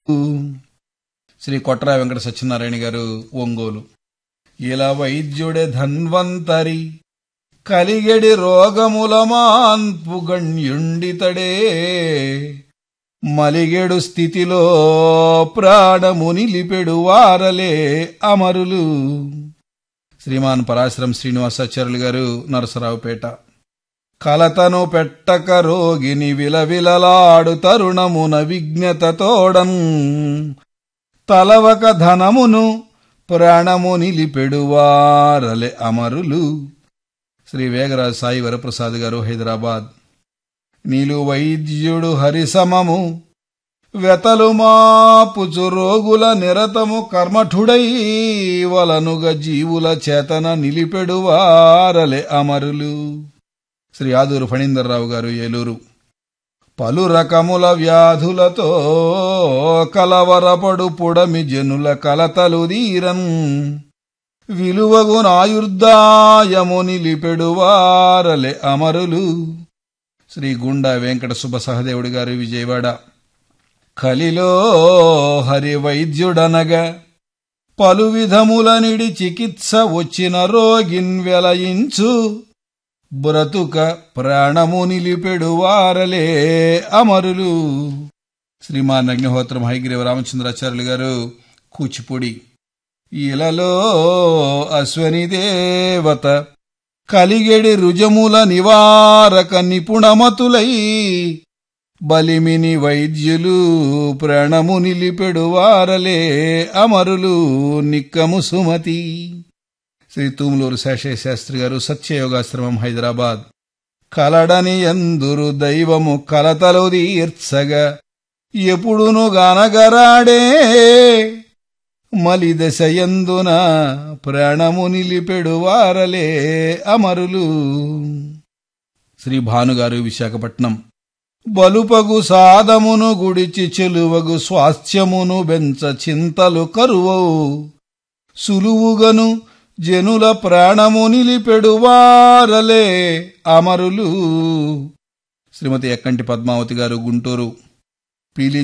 శ్రీ కొట్రా వెంకట సత్యనారాయణ గారు ఒంగోలు ఇలా వైద్యుడే ధన్వంతరి కలిగెడి రోగముల మాన్పు గణ్యుండితడే మలిగెడు స్థితిలో ప్రాణము నిలిపెడు వారలే అమరులు శ్రీమాన్ పరాశ్రం శ్రీనివాసాచార్యులు గారు నరసరావుపేట కలతను పెట్టక రోగిని విలవిలలాడు తరుణమున విజ్ఞత తోడన్ తలవక ధనమును ప్రాణము నిలిపెడువారలె అమరులు శ్రీ వేగరాజు సాయి వరప్రసాద్ గారు హైదరాబాద్ నీలు వైద్యుడు హరిసమము వెతలు మాపుచు రోగుల నిరతము కర్మఠుడై వలనుగ జీవుల చేతన నిలిపెడువారలె అమరులు శ్రీ ఆదూరు ఫణీందర్రావు గారు ఏలూరు పలు రకముల వ్యాధులతో కలవరపడు పుడమి జనుల కలతలు దీరన్ విలువగు నాయుర్దాయము నిలిపెడువారలె అమరులు శ్రీ గుండా వెంకట సుబ్బ సహదేవుడి గారు విజయవాడ కలిలో హరి వైద్యుడనగా పలు విధములనిడి చికిత్స వచ్చిన రోగిన్ వెలయించు బ్రతుక ప్రాణము నిలిపెడు వారలే అమరులు శ్రీమాన్ అగ్నిహోత్రం హైగ్రీవ రామచంద్రాచార్యులు గారు కూచిపూడి ఇలలో అశ్వని దేవత కలిగెడి రుజముల నివారక నిపుణమతులై బలిమిని వైద్యులు ప్రాణము నిలిపెడు వారలే అమరులు నిక్కము సుమతి శ్రీ తూములూరు శేషయ్య శాస్త్రి గారు సత్యయోగాశ్రమం హైదరాబాద్ కలడని ఎందురు దైవము కలతలు తీర్చగా ఎప్పుడును గానగరాడే మలిదశ ఎందున ప్రాణము నిలిపెడు వారలే అమరులు శ్రీ భానుగారు విశాఖపట్నం బలుపగు సాదమును గుడిచి చెలువగు స్వాస్థ్యమును బెంచ చింతలు కరువవు సులువుగను జనుల ప్రాణము నిలిపెడు వారలే అమరులు శ్రీమతి ఎక్కంటి పద్మావతి గారు గుంటూరు పీలి